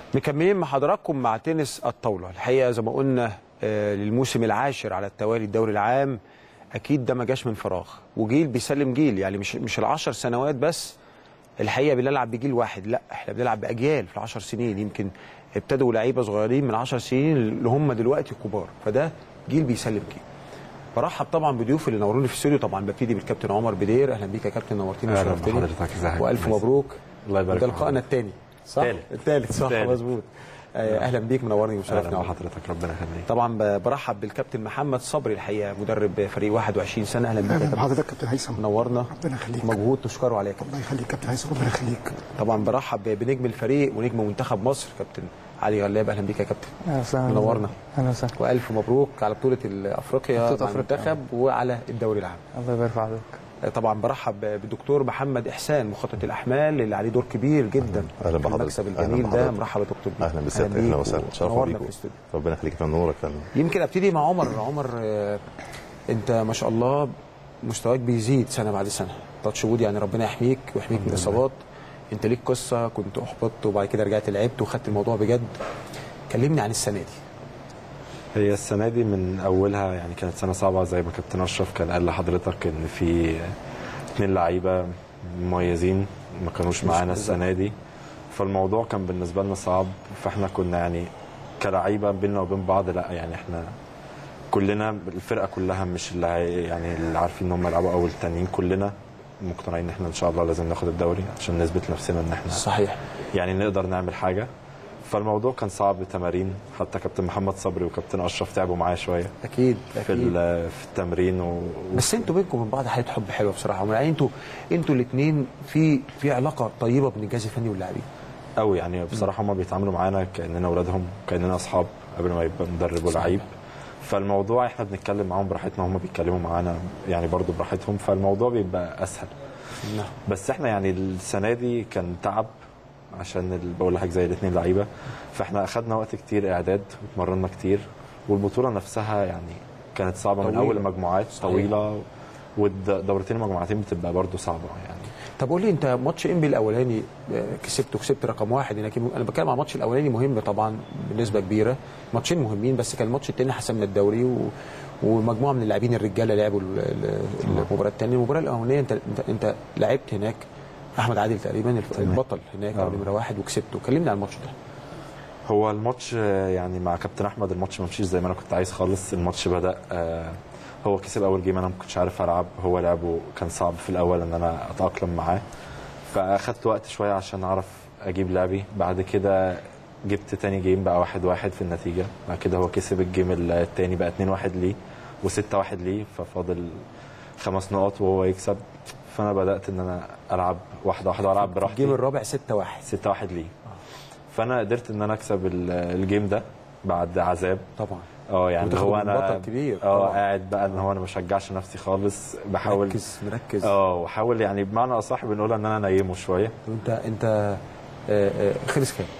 مكملين مع حضراتكم مع تنس الطاوله الحقيقه زي ما قلنا آه، للموسم العاشر على التوالي الدوري العام اكيد ده ما جاش من فراغ وجيل بيسلم جيل يعني مش مش العشر سنوات بس الحقيقه بنلعب بجيل واحد لا احنا بنلعب باجيال في العشر سنين يمكن ابتدوا لعيبه صغيرين من 10 سنين اللي هم دلوقتي كبار فده جيل بيسلم جيل برحب طبعا بضيوفي اللي نوروني في الاستوديو طبعا ببتدي بالكابتن عمر بدير اهلا بيك يا كابتن نورتني أهلا وشرفتني بحضرتك، ازيك؟ والف كويس. مبروك الله يبارك ده فيك. لقائنا الثاني صح؟ التالت. الثالث صح التالت. مظبوط آه، اهلا بيك منورني وشرفني اهلا يا عمر. بحضرتك ربنا يخليك طبعا ب- برحب بالكابتن محمد صبري الحقيقه مدرب فريق 21 سنه اهلا بيك يا اهلا كابتن بحضرتك كابتن هيثم منورنا ربنا يخليك مجهود تشكره عليه يا كابتن الله يخليك كابتن هيثم ربنا يخليك طبعا برحب بنجم الفريق ونجم منتخب مصر كابتن علي غلاب اهلا بيك يا كابتن اهلا وسهلا منورنا. اهلا وسهلا والف مبروك على بطوله افريقيا بطولة مع أفريقيا. المنتخب وعلى الدوري العام الله يبارك في حضرتك طبعا برحب بالدكتور محمد احسان مخطط الاحمال اللي عليه دور كبير جدا أهلا في بحضرتك. المكسب أهلا الجميل ده بحضرتك. مرحبا يا دكتور بيك. اهلا بسيادتك بيك اهلا وسهلا شرف ونورنا ليك في الاستوديو ربنا يخليك في نورك فندم يمكن ابتدي مع عمر عمر آه، انت ما شاء الله مستواك بيزيد سنه بعد سنه تاتش وود يعني ربنا يحميك ويحميك من الاصابات انت ليك قصه كنت احبطت وبعد كده رجعت لعبت وخدت الموضوع بجد كلمني عن السنه دي هي السنه دي من اولها يعني كانت سنه صعبه زي ما كابتن اشرف كان قال لحضرتك ان في اثنين لعيبه مميزين ما كانوش معانا السنه دي فالموضوع كان بالنسبه لنا صعب فاحنا كنا يعني كلعيبه بيننا وبين بعض لا يعني احنا كلنا الفرقه كلها مش اللي هي- يعني اللي عارفين ان هم يلعبوا اول التانيين كلنا مقتنعين ان احنا ان شاء الله لازم ناخد الدوري عشان نثبت نفسنا ان احنا صحيح يعني نقدر نعمل حاجه فالموضوع كان صعب تمارين حتى كابتن محمد صبري وكابتن اشرف تعبوا معايا شويه اكيد في اكيد ال- في التمرين و... بس انتوا بينكم وبين بعض حاله حب حلوه بصراحه يعني انتوا انتوا الاثنين في في علاقه طيبه بين الجهاز الفني واللاعبين قوي يعني بصراحه هم بيتعاملوا معانا كاننا اولادهم كاننا اصحاب قبل ما يبقى مدرب ولعيب فالموضوع احنا بنتكلم معاهم براحتنا وهم بيتكلموا معانا يعني برضو براحتهم فالموضوع بيبقى اسهل نعم بس احنا يعني السنه دي كان تعب عشان ال- بقول لحضرتك زي الاثنين لعيبه فاحنا اخذنا وقت كتير اعداد واتمرنا كتير والبطوله نفسها يعني كانت صعبه من طويلة. اول المجموعات صحيح. طويله والدورتين المجموعتين بتبقى برضو صعبه يعني طب قول لي انت ماتش انبي الاولاني آه، كسبته كسبت رقم واحد لكن انا بتكلم على الماتش الاولاني مهم طبعا بنسبه كبيره ماتشين مهمين بس كان الماتش الثاني حسمنا الدوري و... ومجموعه من اللاعبين الرجاله لعبوا ال- ال- المباراه الثانيه المباراه الاولانيه انت انت, انت لعبت هناك احمد عادل تقريبا الف- البطل هناك آه. او نمره واحد وكسبته كلمني عن الماتش ده هو الماتش آه، يعني مع كابتن احمد الماتش ما مشيش زي ما انا كنت عايز خالص الماتش بدا آه، هو كسب اول جيم انا ما كنتش عارف العب هو لعبه كان صعب في الاول ان انا اتاقلم معاه فاخدت وقت شويه عشان اعرف اجيب لعبي بعد كده جبت تاني جيم بقى واحد واحد في النتيجه بعد كده هو كسب الجيم التاني بقى 2 واحد ليه و6 واحد ليه ففاضل خمس نقط وهو يكسب فانا بدات ان انا العب واحده واحده والعب براحتي الجيم الرابع 6 1 6 واحد ليه فانا قدرت ان انا اكسب ال- الجيم ده بعد عذاب طبعا اه يعني وتاخد هو من انا بطل كبير اه طبعاً. قاعد بقى ان هو انا ما بشجعش نفسي خالص بحاول مركز مركز اه وحاول يعني بمعنى اصح بنقول ان انا نايمه شويه انت انت آه، آه، خلص كام؟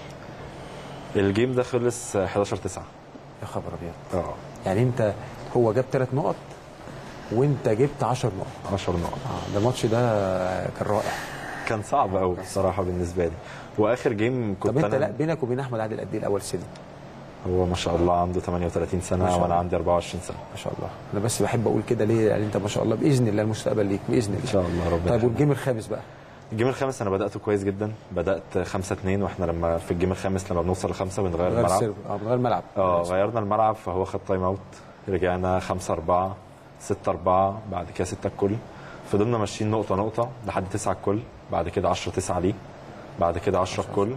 الجيم ده خلص 11 9 يا خبر ابيض اه يعني انت هو جاب ثلاث نقط وانت جبت 10 نقط 10 نقط اه ده الماتش ده كان رائع كان صعب قوي بصراحه بالنسبه لي واخر جيم كنت طب انت انا لا بينك وبين احمد عادل قد ايه الاول سن؟ هو ما شاء الله عنده 38 ما سنه شاء وانا الله. عندي 24 سنه ما شاء الله انا بس بحب اقول كده ليه يعني انت ما شاء الله باذن الله المستقبل ليك باذن الله ان شاء الله ربنا طيب يخليك. والجيم الخامس بقى الجيم الخامس انا بداته كويس جدا بدات 5 2 واحنا لما في الجيم الخامس لما بنوصل لخمسه بنغير غير الملعب السيرف اه غير الملعب اه غيرنا الملعب فهو خد تايم اوت رجعنا 5 4 6 4 بعد كده 6 الكل فضلنا ماشيين نقطه نقطه لحد 9 الكل بعد كده 10 9 ليه بعد كده 10 الكل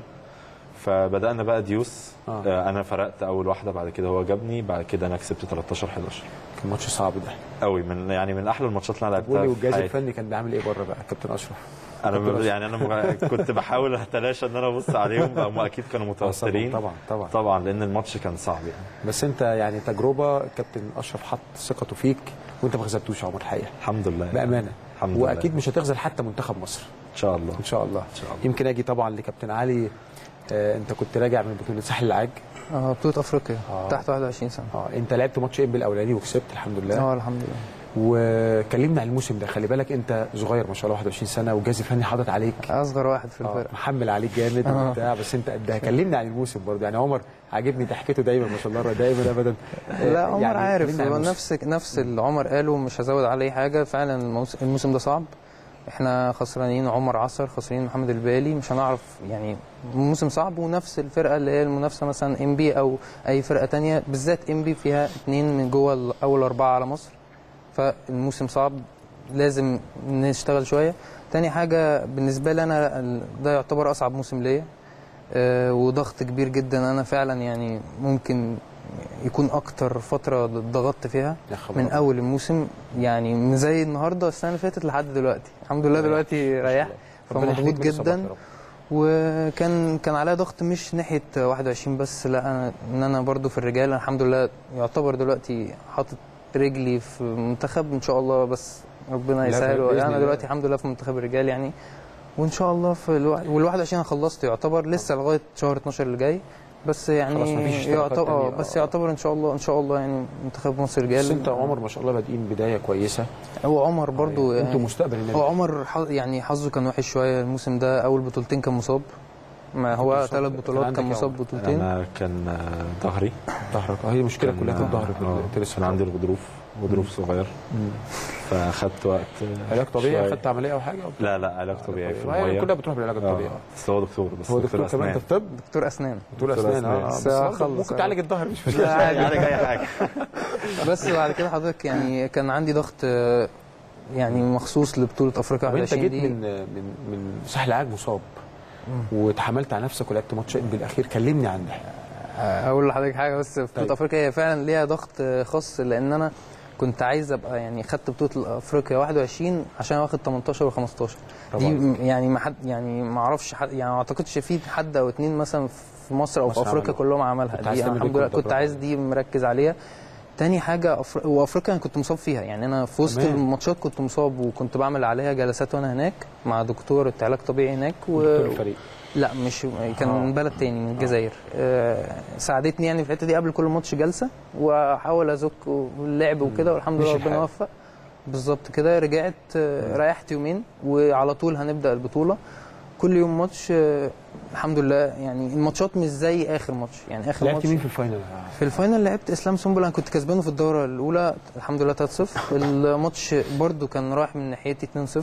فبدانا بقى ديوس آه. آه. انا فرقت اول واحده بعد كده هو جابني بعد كده انا كسبت 13 11 كان ماتش صعب ده قوي من يعني من احلى الماتشات اللي انا قول لي لعبتها في والجهاز حياتي. الفني كان بيعمل ايه بره بقى كابتن اشرف انا كابتن ب- أشرف. يعني انا مغ- كنت بحاول اتلاشى ان انا ابص عليهم هم اكيد كانوا متوترين طبعا طبعا طبعا لان الماتش كان صعب يعني بس انت يعني تجربه كابتن اشرف حط ثقته فيك وانت ما خذلتوش يا عمر الحقيقه الحمد لله بامانه الحمد لله. واكيد مش هتخذل حتى منتخب مصر ان شاء الله ان شاء الله إن شاء الله. يمكن اجي طبعا لكابتن علي آه انت كنت راجع من بطوله ساحل العاج اه بطولة افريقيا آه. تحت 21 سنة اه انت لعبت ماتش ام الاولاني وكسبت الحمد لله اه الحمد لله وكلمنا عن الموسم ده خلي بالك انت صغير ما شاء الله 21 سنه والجهاز الفني حاطط عليك اصغر واحد في آه، الفرقه محمل عليك جامد آه. وبتاع بس انت قدها كلمنا عن الموسم برضه يعني عمر عاجبني ضحكته دايما ما شاء الله دايما ابدا لا عمر يعني عارف كلمنا عن هو الموسم. نفس نفس اللي عمر قاله مش هزود عليه حاجه فعلا الموس- الموسم ده صعب احنا خسرانين عمر عصر خسرانين محمد البالي مش هنعرف يعني موسم صعب ونفس الفرقه اللي هي المنافسه مثلا ام بي او اي فرقه تانية بالذات ام بي فيها اتنين من جوه ال- اول اربعه على مصر فالموسم صعب لازم نشتغل شويه تاني حاجه بالنسبه لي انا ال- ده يعتبر اصعب موسم ليا آه، وضغط كبير جدا انا فعلا يعني ممكن يكون اكتر فتره ضغطت فيها يا خبر من أبيض. اول الموسم يعني من زي النهارده السنه اللي فاتت لحد دلوقتي الحمد لله دلوقتي ريح ربنا فمضغوط يخليك ويصبرك جدا يا رب. وكان كان عليا ضغط مش ناحيه 21 بس لا انا ان انا برضو في الرجال أنا الحمد لله يعتبر دلوقتي حاطط رجلي في منتخب ان شاء الله بس ربنا لا، يسهل بإذن انا الله. دلوقتي الحمد لله في منتخب الرجال يعني وان شاء الله في الو... وال 21 انا خلصت يعتبر لسه لغايه شهر 12 اللي جاي بس يعني خلاص مفيش اشتراكات يعتبر اه تانية. بس يعتبر ان شاء الله ان شاء الله يعني منتخب مصر رجال بس انت وعمر ما شاء الله بادئين بدايه كويسه هو عمر برضو انتوا يعني مستقبل النادي هو عمر ح- يعني حظه كان وحش شويه الموسم ده اول بطولتين كان مصاب ما هو مصاب. ثلاث كان بطولات عندك كان يا مصاب عمر؟ بطولتين انا كان آه، ظهري ظهرك اه هي المشكله كان- كلها في الظهر في آه، التنس كان عندي الغضروف غضروف صغير فاخدت وقت آه، علاج طبيعي شوية. اخدت عمليه او حاجه لا لا علاج طبيعي في ما هي الميه كلها بتروح بالعلاج الطبيعي آه، بس هو دكتور بس هو دكتور كمان انت أسنان. في طب دكتور اسنان دكتور دكتور اسنان اه أسنان. آه، بس بس هخلص برضه ممكن أنا. تعالج الظهر مش مشكله لا، عادي. يعالج اي حاجه بس بعد كده حضرتك يعني كان عندي ضغط آه، يعني مخصوص لبطوله افريقيا طب انت 21 جيت دي من من من ساحل العاج مصاب واتحملت على نفسك ولعبت ماتش بالاخير كلمني عن ده اقول لحضرتك حاجه بس في بطوله طيب. افريقيا هي فعلا ليها ضغط خاص لان انا كنت عايز ابقى يعني خدت بطوله افريقيا 21 عشان واخد 18 و15 برافو دي عليك. م- يعني ما حد يعني ما اعرفش حد يعني ما اعتقدش في حد او اتنين مثلا في مصر او في مصر افريقيا عملوها. كلهم عملها كنت عايز دي أنا تعمل الحمد إيه لله كنت كنت برافو عايز دي مركز عليها تاني حاجه أفر... وافريقيا انا كنت مصاب فيها يعني انا في وسط تمام. الماتشات كنت مصاب وكنت بعمل عليها جلسات وانا هناك مع دكتور علاج طبيعي هناك و... دكتور الفريق لا مش كان آه. من بلد تاني من الجزائر آه. ساعدتني يعني في الحته دي قبل كل ماتش جلسه واحاول ازك اللعب وكده والحمد مشي لله ربنا الحال. وفق بالظبط كده رجعت آه، ريحت يومين وعلى طول هنبدا البطوله كل يوم ماتش آه، الحمد لله يعني الماتشات مش زي اخر ماتش يعني اخر لعبت ماتش مين في الفاينل في الفاينل لعبت اسلام سنبل انا كنت كسبانه في الدوره الاولى الحمد لله 3-0 الماتش برده كان رايح من ناحيتي 2-0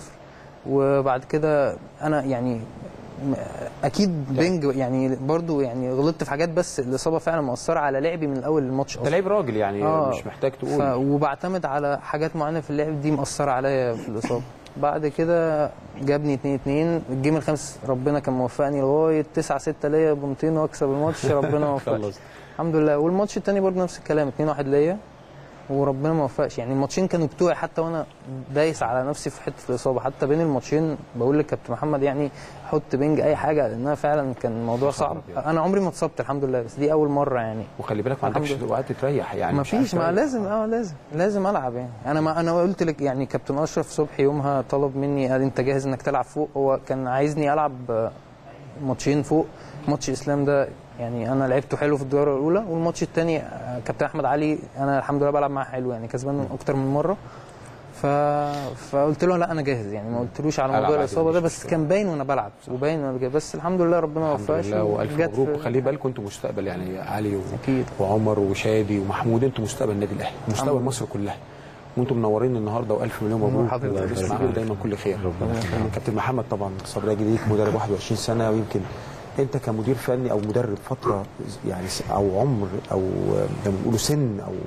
وبعد كده انا يعني م- اكيد بينج يعني برضو يعني غلطت في حاجات بس الاصابه فعلا مؤثره على لعبي من اول الماتش انت اصلا لعيب راجل يعني آه. مش محتاج ف... تقول وبعتمد على حاجات معينه في اللعب دي مأثره عليا في الاصابه بعد كده جابني 2 2 الجيم الخامس ربنا كان موفقني لغايه 9 6 ليا بنطين واكسب الماتش ربنا وفقني خلص الحمد لله والماتش التاني برضه نفس الكلام 2 1 ليا وربنا ما وفقش يعني الماتشين كانوا بتوعي حتى وانا دايس على نفسي في حته الاصابه حتى بين الماتشين بقول لكابتن محمد يعني حط بينج اي حاجه لانها فعلا كان الموضوع صعب أبيض. انا عمري ما اتصبت الحمد لله بس دي اول مره يعني وخلي بالك ما الحمد عندكش لله. وقت تريح يعني ما مش عارف فيش ما تريح. لازم اه لازم لازم العب يعني انا ما انا قلت لك يعني كابتن اشرف صبحي يومها طلب مني قال انت جاهز انك تلعب فوق هو كان عايزني العب آه، ماتشين فوق ماتش اسلام ده يعني انا لعبته حلو في الدوره الاولى والماتش الثاني كابتن احمد علي انا الحمد لله بلعب معاه حلو يعني كسبان اكتر من مره ف... فقلت له لا انا جاهز يعني ما قلتلوش على ألعب موضوع عادي، الاصابه ده مش بس مشكلة. كان باين وانا بلعب وباين وانا جاهز بس الحمد لله ربنا ما الحمد وفقش لله والف جت مبروك في- وخلي بالكم انتوا مستقبل يعني علي و... اكيد وعمر وشادي ومحمود انتوا مستقبل النادي الاهلي مستقبل الحمد مصر كلها وانتم منورين النهارده والف مليون مبروك حضرتك. الله الله يسمعك يبارك دايما كل خير ربنا يخليك. كابتن محمد طبعا صبري جديد مدرب 21 سنه ويمكن انت كمدير فني او مدرب فتره يعني س- او عمر او زي ما بيقولوا سن او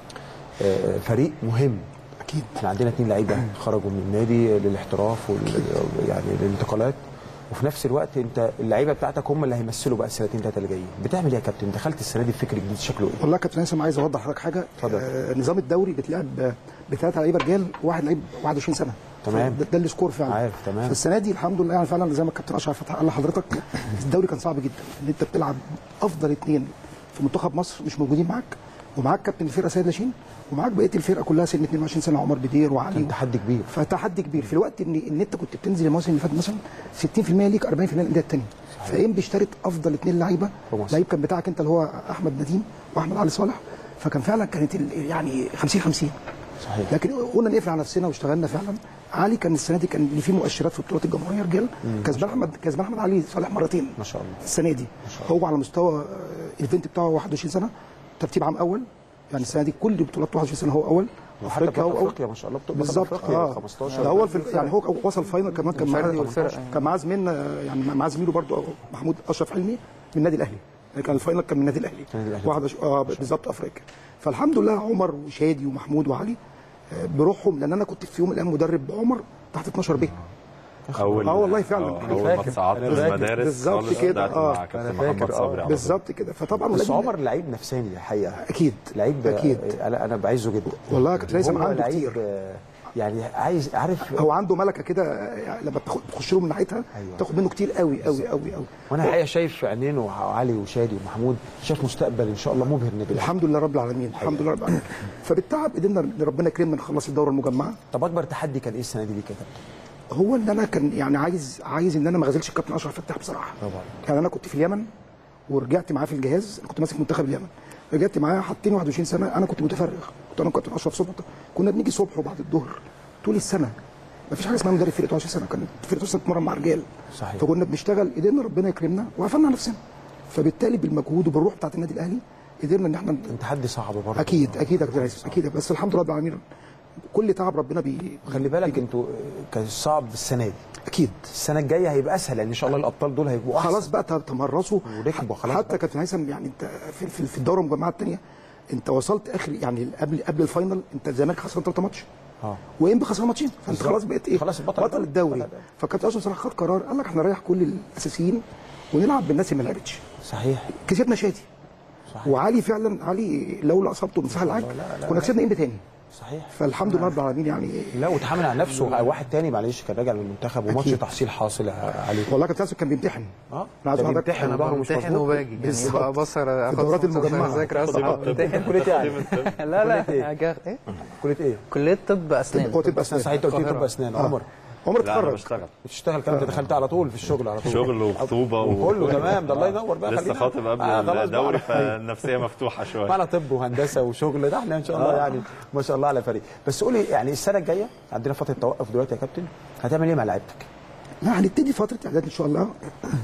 آه، فريق مهم اكيد احنا عندنا اثنين لعيبه خرجوا من النادي للاحتراف وال يعني الانتقالات وفي نفس الوقت انت اللعيبه بتاعتك هم اللي هيمثلوا بقى السنتين ثلاثه اللي جايين بتعمل ايه يا كابتن دخلت السنه دي بفكر جديد شكله ايه والله يا كابتن هيثم عايز اوضح لحضرتك حاجه اتفضل. آه نظام الدوري بيتلعب بثلاثه لعيبه رجال وواحد لعيب 21 سنه تمام. ده, ده السكور فعلا عارف تمام فالسنه دي الحمد لله يعني فعلا زي ما الكابتن اشرف فتحي قال لحضرتك الدوري كان صعب جدا ان انت بتلعب افضل اثنين في منتخب مصر مش موجودين معاك ومعاك كابتن الفرقه سيد لاشين ومعاك بقيه الفرقه كلها سن 22 سنه عمر بدير وعلي كان تحدي كبير فتحدي كبير في الوقت ان ان انت كنت بتنزل المواسم اللي فاتت مثلا 60% ليك 40% للانديه الثانيه فام بيشترط افضل اثنين لعيبه في مصر. لعيب كان بتاعك انت اللي هو احمد نديم واحمد علي صالح فكان فعلا كانت ال- يعني 50 50 صحيح. لكن قلنا نقفل على نفسنا واشتغلنا فعلا علي كان السنه دي كان اللي فيه مؤشرات في بطولات الجمهوريه رجال كسبان احمد كسبان احمد علي صالح مرتين ما شاء الله السنه دي هو على مستوى آه، الايفنت بتاعه 21 سنه ترتيب عام اول يعني السنه دي كل بطولات 21 سنه هو اول وحتى افريقيا هو بطل اول افريقيا ما شاء الله بطل بالظبط افريقيا اه 15 ده اول في يعني هو وصل فاينل كمان كان الفردي معاه والفرق، كان معاه زميلنا يعني معاه زميله برضه محمود اشرف حلمي من النادي الاهلي يعني كان الفاينل كان من النادي الاهلي النادي الأهلي. واحد اه بالظبط افريقيا فالحمد لله عمر وشادي ومحمود وعلي آه، بروحهم لان انا كنت في يوم من الايام مدرب عمر تحت 12 بي اول آه والله فعلا. آه، أنا اول ما فاكر. اتصعدت أنا فاكر. المدارس بالظبط خالص كده، بدأت آه. مع أنا كابتن فاكر، محمد آه. صبري على طول. بالظبط كده فطبعا بس ولاد- عمر لعيب نفساني الحقيقه اكيد لعيب اكيد انا انا بعزه جدا والله يا كابتن هيثم هو عنده لعيب، كتير. آه، يعني عايز عارف هو عنده ملكه كده آه، لما بتاخد- بتخش له من ناحيتها أيوة. تاخد منه كتير قوي قوي قوي قوي وانا الحقيقه شايف في عينين وعلي وشادي ومحمود شايف مستقبل ان شاء الله مبهر النادي الأهلي. الحمد لله رب العالمين الحمد لله رب العالمين فبالتعب قدرنا إن ربنا يكرمنا نخلص الدوره المجمعه طب اكبر تحدي كان ايه السنه دي ليك يا كابتن؟ هو ان انا كان يعني عايز عايز ان انا ما اغزلش الكابتن اشرف فتاح بصراحه طبعا. يعني انا كنت في اليمن ورجعت معاه في الجهاز أنا كنت ماسك منتخب اليمن رجعت معاه حاطين 21 سنه انا كنت متفرغ كنت انا وكابتن اشرف صبحي كنا بنيجي صبح وبعد الظهر طول السنه ما فيش حاجه اسمها مدرب فرقه 20 سنه كان فرقه 20 سنه بتتمرن مع رجال صحيح. فكنا بنشتغل قدرنا ربنا يكرمنا وقفلنا على نفسنا فبالتالي بالمجهود وبالروح بتاعت النادي الاهلي قدرنا ان احنا كان تحدي صعب برضه اكيد اكيد يا كابتن عايز اكيد بس الحمد لله رب العالمين كل تعب ربنا بي خلي بالك بيجي- انتوا كان صعب السنه دي اكيد السنه الجايه هيبقى اسهل لان ان شاء الله الابطال دول هيبقوا احسن خلاص بقى تمرسوا وركبوا خلاص حتى بقى. كابتن هيثم يعني انت في, في, في الدوره المجمعه الثانيه انت وصلت اخر يعني قبل قبل الفاينل انت الزمالك خسران ثلاث ماتش اه وانبي خسران ماتشين فانت بالظبط. خلاص بقيت ايه خلاص البطل بطل الدوري. الدوري فكابتن اشرف صراحه خد قرار قال لك احنا نريح كل الاساسيين ونلعب بالناس اللي ما لعبتش صحيح كسبنا شادي صحيح وعلي فعلا علي لولا اصابته من سهل العاج لا، لا، كنا كسبنا انبي تاني صحيح فالحمد لله رب العالمين يعني لا وتحمل على نفسه واحد تاني معلش كان راجع من المنتخب وماتش أكيد. تحصيل حاصل عليه والله كابتن هيثم كان بيمتحن اه أنا عايز ده أقول لك بيمتحن انا ظهره مش بمتحن مظبوط وباجي يعني بالظبط. بقى بصر اخد الدورات فرصة المجمعة. اذاكر اصحى بمتحن كليه يعني لا لا كلية إيه؟ أجا- ايه كليه ايه؟ كليه طب اسنان هو تبقى بس صحيح انت قلت لي طب القاهرة. اسنان عمر عمر لا انا اتخرج بشتغل بتشتغل كام انت دخلت على طول في الشغل على طول شغل وخطوبه وكله تمام ده الله ينور بقى لسه خلينا- خاطب قبل آه، خلاص بقى. الدوري فالنفسيه مفتوحه شويه معنا طب وهندسه وشغل ده احنا ان شاء الله يعني ما شاء الله على فريق بس قولي يعني السنه الجايه عندنا فتره توقف دلوقتي يا كابتن هتعمل ايه مع لعيبتك؟ لا هنبتدي فتره اعداد ان شاء الله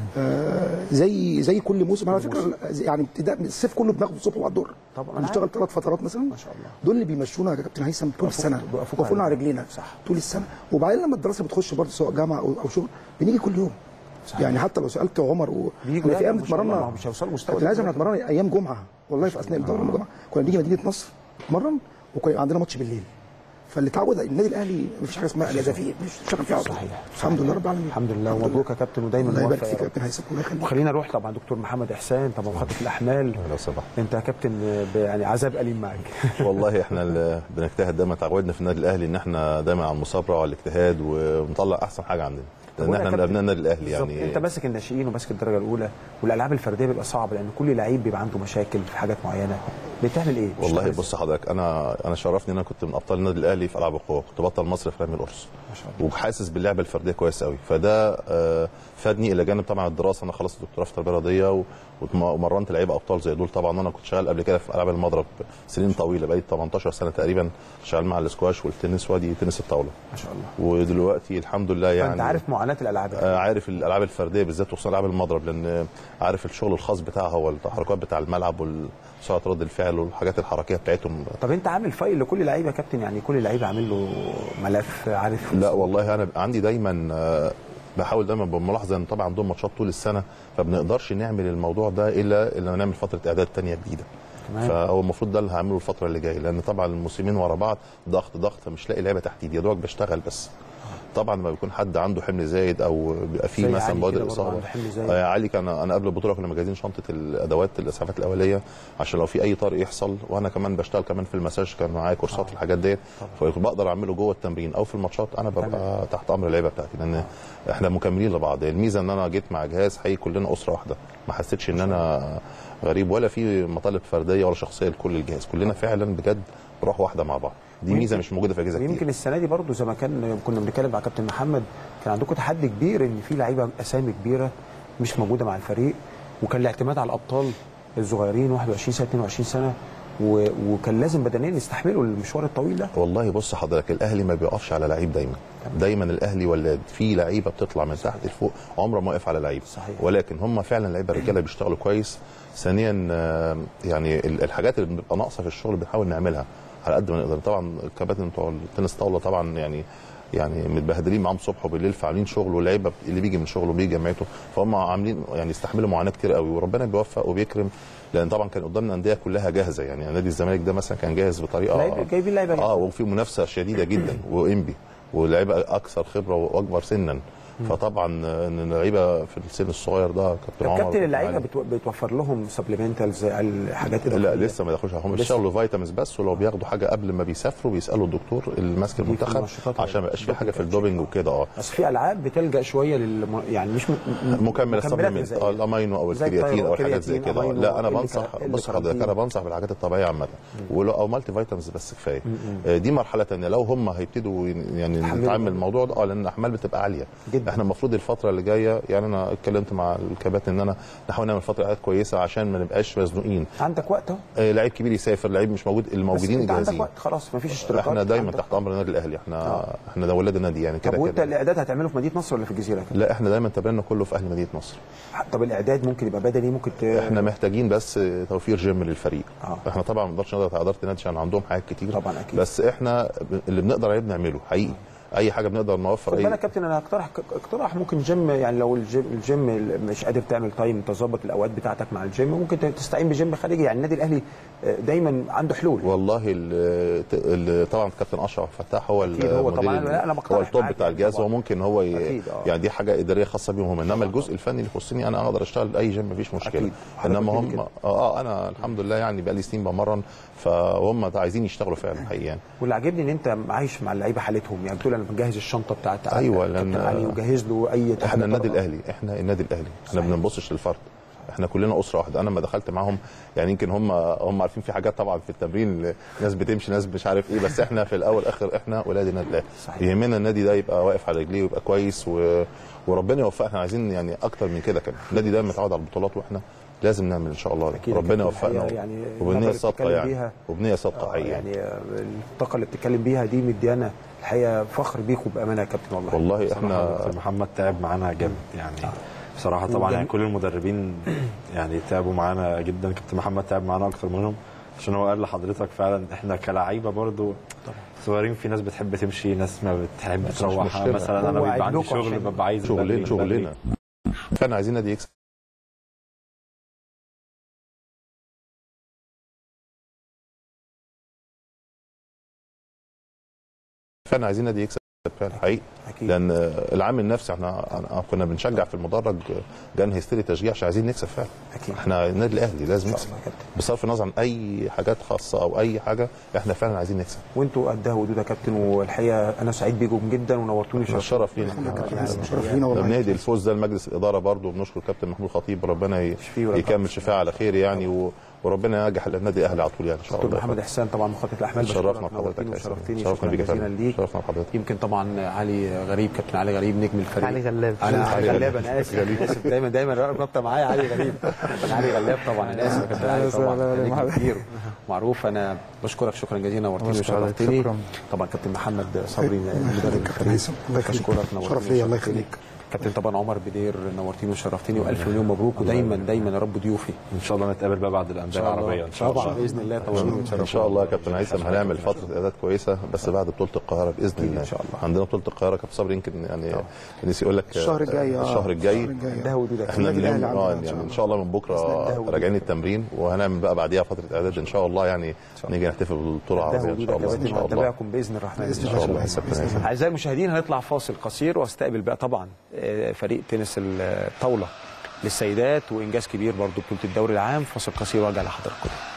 آه زي زي كل موسم على فكره يعني ابتداء من الصيف كله بناخد الصبح وبعد الظهر طبعا، أنا بنشتغل ثلاث فترات مثلا ما شاء الله. دول اللي بيمشونا يا كابتن هيثم طول السنه بيوقفوك وقفونا على على رجلينا صح. طول السنه وبعدين لما الدراسه بتخش برضه سواء جامعه او أو شغل بنيجي كل يوم صحيح. يعني حتى لو سالت عمر و... بيجوا احنا في يعني ايام ما شاء الله، اتمرنا ما هم مش هيوصلوا مستوى كابتن هيثم ده. احنا اتمرنا ايام جمعه والله في اثناء الدوره الجمعه كنا بنيجي مدينه نصر نتمرن وكان يبقى عندنا ماتش بالليل فاللي اتعود النادي الاهلي مفيش حاجه اسمها اجازه فيه مش شغال فيه على طول. صحيح. الحمد لله رب العالمين الحمد لله ومبروك يا كابتن ودايما الله يبارك موفق يا فيك يا رب. كابتن هيثم الله يخليك وخلينا نروح طبعا دكتور محمد احسان طبعا خطف الاحمال لو سمحت انت يا كابتن ب- يعني عذاب اليم معاك والله احنا اللي بنجتهد دايما تعودنا في النادي الاهلي ان احنا دايما على المثابره وعلى الاجتهاد ونطلع احسن حاجه عندنا لان وأنا احنا من كابتن- ابناء النادي الاهلي بالظبط. يعني انت ماسك الناشئين وماسك الدرجه الاولى والالعاب الفرديه بيبقى صعب لان كل لعيب بيبقى عنده مشاكل في حاجات معينه بتعمل ايه؟ والله بتشتغل بص حضرتك انا انا شرفني ان انا كنت من ابطال النادي الاهلي في العاب القوه كنت بطل مصر في رمي القرص ما شاء الله وحاسس باللعبه الفرديه كويس قوي فده آه، فادني الى جانب طبعا الدراسه انا خلصت دكتوراه في التربيه الرياضيه و- واتم- ومرنت لعيبه ابطال زي دول طبعا وانا كنت شغال قبل كده في العاب المضرب سنين طويله بقيت 18 سنه تقريبا شغال مع الاسكواش والتنس وادي تنس الطاوله ما شاء الله ودلوقتي الحمد لله يعني انت عارف معاناه الالعاب آه، عارف الالعاب الفرديه بالذات وخصوصا العاب المضرب لان عارف الشغل الخاص بتاعها هو التحركات بتاع الملعب وسرعه رد الفعل والحاجات الحركيه بتاعتهم طب انت عامل فايل لكل لعيب يا كابتن يعني كل لعيب عامل له ملف عارف لا والله انا عندي دايما آه، بحاول دايما بملاحظه ان طبعا عندهم ماتشات طول السنه فبنقدرش نعمل الموضوع ده الا الا نعمل فتره اعداد تانية جديده تمام. فهو المفروض ده اللي هعمله الفتره اللي جايه لان طبعا الموسمين ورا بعض ضغط ضغط فمش لاقي لعبه تحت ايدي يا دوبك بشتغل بس طبعا لما بيكون حد عنده حمل زايد او بيبقى زي فيه مثلا علي بوادر كده برضه اصابه عنده حمل زايد. آه، علي كان انا قبل البطوله كنا مجهزين شنطه الادوات الاسعافات الاوليه عشان لو في اي طارئ يحصل وانا كمان بشتغل كمان في المساج كان معايا كورسات في الحاجات ديت فبقدر اعمله جوه التمرين او في الماتشات انا ببقى تحت امر اللعيبه بتاعتي لان احنا مكملين لبعض الميزه ان انا جيت مع جهاز حقيقي كلنا اسره واحده ما حسيتش ان انا غريب ولا في مطالب فرديه ولا شخصيه لكل الجهاز كلنا فعلا بجد روح واحده مع بعض دي ميزه مش موجوده في اجهزه كتير يمكن السنه دي برضو زي ما كان كنا بنتكلم مع كابتن محمد كان عندكم تحدي كبير ان في لعيبه اسامي كبيره مش موجوده مع الفريق وكان الاعتماد على الابطال الصغيرين 21 سنه 22 سنه و... وكان لازم بدنيا يستحملوا المشوار الطويل ده والله بص حضرتك الاهلي ما بيقفش على لعيب دايما دايما الاهلي ولاد في لعيبه بتطلع من تحت لفوق عمره ما وقف على لعيب صحيح. ولكن هم فعلا لعيبه رجاله بيشتغلوا كويس ثانيا آه، يعني ال- الحاجات اللي بنبقى ناقصه في الشغل بنحاول نعملها على قد ما نقدر طبعا الكباتن بتوع التنس طاوله طبعا يعني يعني متبهدلين معاهم صبح وبالليل فعاملين شغل واللعيبه اللي بيجي من شغله بيجي جامعته فهم عاملين يعني يستحملوا معاناه كتير قوي وربنا بيوفق وبيكرم لان طبعا كان قدامنا انديه كلها جاهزه يعني نادي الزمالك ده مثلا كان جاهز بطريقه لعيبة- جايبين لعيبة اه وفي منافسه شديده جدا وانبي ولاعيبه اكثر خبره واكبر سنا فطبعا ان اللعيبه في السن الصغير ده كابتن طب عمر كابتن اللعيبه علي. بتو... بتوفر لهم سبلمنتالز الحاجات لا الإضافية؟ لسه ما دخلوش هم لسه. بيشتغلوا فيتامينز بس ولو بياخدوا حاجه قبل ما بيسافروا بيسالوا الدكتور اللي ماسك دي في المنتخب المنشطات عشان ما يبقاش في حاجه في الدوبنج وكده اه بس في العاب بتلجا شويه لل يعني مش م... م- مكمل السبلمنت غذائية. اه الامينو او زي الكرياتين او الكرياتين، الحاجات زي كده آه. أمينو، لا انا اللي بنصح كا- اللي بص حضرتك كارانتين. انا بنصح بالحاجات الطبيعيه عامه ولو او مالتي فيتامينز بس كفايه آه، دي مرحله ثانيه لو هم هيبتدوا يعني يتحملوا. نتعامل الموضوع ده اه لان الاحمال بتبقى عاليه جدا. احنا المفروض الفتره اللي جايه يعني انا اتكلمت مع الكباتن ان انا نحاول نعمل فتره قعدات كويسه عشان ما نبقاش مزنوقين عندك وقت اهو آه، لعيب كبير يسافر لعيب مش موجود بس الموجودين انت عندك جاهزين وقت خلاص مفيش اشتراكات احنا دايما عندك تحت امر النادي الاهلي احنا آه. احنا ده ولاد النادي يعني طب كده وانت كده الاعداد هتعمله في مدينه نصر ولا في الجزيره كده؟ لا احنا دايما تمريننا كله في اهل مدينه نصر طب الاعداد ممكن يبقى بدني ممكن ت... احنا محتاجين بس توفير جيم للفريق آه. احنا طبعا ما نقدرش نضغط على اداره النادي عشان عندهم حاجات كتير طبعاً أكيد. بس احنا ب- اللي بنقدر عليه بنعمله حقيقي اي حاجه بنقدر نوفر خد اي بالك يا كابتن انا اقترح اقتراح ممكن جيم يعني لو الجيم, الجيم مش قادر تعمل تايم تظبط الاوقات بتاعتك مع الجيم ممكن تستعين بجيم خارجي يعني النادي الاهلي دايما عنده حلول والله ال- ال- طبعا كابتن اشرف فتاح هو أكيد هو المدير طبعاً. ال- لا، أنا بقترح هو التوب معاك بتاع يعني الجهاز طبعاً. هو ممكن هو ي... أكيد، آه. يعني دي حاجه اداريه خاصه بيهم هم انما الجزء الفني اللي يخصني انا اقدر اشتغل اي جيم مفيش مشكله أكيد. حضرتك انما قلت لي هم كده. اه اه انا الحمد لله يعني بقالي سنين بمرن فهم عايزين يشتغلوا فعلا حقيقي يعني واللي عاجبني ان انت عايش مع اللعيبه حالتهم يعني بتقول انا مجهز الشنطه بتاعت أيوة، كابتن لأن- علي وجهز له اي احنا حاجة النادي طبعاً. الاهلي احنا النادي الاهلي احنا ما صحيح. بنبصش للفرد احنا كلنا اسره واحده انا لما دخلت معاهم يعني يمكن هم هم عارفين في حاجات طبعا في التمرين ناس بتمشي ناس مش عارف ايه بس احنا في الاول اخر احنا ولاد النادي الاهلي صحيح. يهمنا النادي ده يبقى واقف على رجليه ويبقى كويس و... وربنا يوفقنا احنا عايزين يعني اكتر من كده كمان النادي ده متعود على البطولات واحنا لازم نعمل ان شاء الله أكيد ربنا كابتن يوفقنا الحقيقة يعني وبنيه النظرة صادقه بتتكلم يعني بيها وبنيه صادقه آه، حقيقي يعني آه، الطاقه اللي بتتكلم بيها دي مديانا الحقيقه فخر بيكم بامانه يا كابتن والله والله احنا كابتن محمد تعب معانا جامد يعني بصراحه طبعا يعني كل المدربين يعني تعبوا معانا جدا كابتن محمد تعب معانا اكتر منهم عشان هو قال لحضرتك فعلا احنا كلاعيبه برضو صغيرين في ناس بتحب تمشي ناس ما بتحب مش تروح مشكلة. مثلا انا هو بيبقى عندي عندكم شغل عشان ببقى عايز شغلين بدري- شغلنا فاحنا عايزين نادي يكسب فاحنا عايزين نادي يكسب فعلا حقيقي اكيد لان العامل النفسي احنا أنا- كنا بنشجع في المدرج جان هيستيري تشجيع عشان عايزين نكسب فعلا اكيد احنا النادي الاهلي لازم إن شاء نكسب الله يا كابتن. بصرف النظر عن اي حاجات خاصه او اي حاجه احنا فعلا عايزين نكسب وانتوا قدها ودود يا كابتن والحقيقه انا سعيد بيكم جدا ونورتوني ده شرف لينا شرف لينا والله بنهدي الفوز ده لمجلس الاداره برضه وبنشكر كابتن محمود خطيب ربنا ي- يشفيه ويرفعه. يكمل شفاء على خير يعني و... وربنا ينجح النادي الاهلي على طول يعني ان شاء دكتور الله محمد احسان طبعا مخطط الاحمال شرفنا بشكرك، بحضرتك نورتني يا سيدي. وشرفتني شرفنا شكرا بيك يا جزيلا فندم. ليك شرفنا بحضرتك يمكن طبعا علي غريب كابتن علي غريب نجم الفريق علي غلاب. انا علي علي غلاب انا اسف أنا اسف دايما دايما رابطه معايا علي غريب علي غلاب طبعا انا اسف يا كابتن علي طبعا لا، لا، نجم لا. كبير معروف انا بشكرك شكرا جزيلا نورتني بشكرك، وشرفتني شكرا. طبعا كابتن محمد صبري الله مدرب يخليك كابتن الفريق هيثم الله يخليك بشكرك نورتني شرف ليا الله وشرفتني. يخليك كابتن طبعا عمر بدير نورتني وشرفتني والف مليون مبروك ودايما دايما يا رب ضيوفي ان شاء الله نتقابل بقى بعد الانديه العربيه ان شاء الله طبعا باذن الله طبعا ان شاء الله يا كابتن هيثم هنعمل فتره اعداد كويسه بس بعد بطوله القاهره باذن الله إن شاء الله. عندنا بطوله القاهره كابتن صبري يمكن يعني نسي يقول لك الشهر الجاي آه، الشهر الجاي ده ودود يا احنا النادي الأهلي اليوم عندنا اه إن شاء يعني الله. ان شاء الله من بكره راجعين التمرين وهنعمل بقى بعديها فتره اعداد ان شاء الله يعني نيجي نحتفل بالبطوله ده العربيه ان ودود شاء الله ان يا شاء الله نتابعكم باذن الرحمن بإذن ان شاء الله يا كابتن هيثم اعزائي المشاهدين هنطلع فاصل قصير واستقبل بقى طبعا آه، فريق تنس الطاوله للسيدات وانجاز كبير برضو بطوله الدوري العام فاصل قصير وارجع لحضراتكم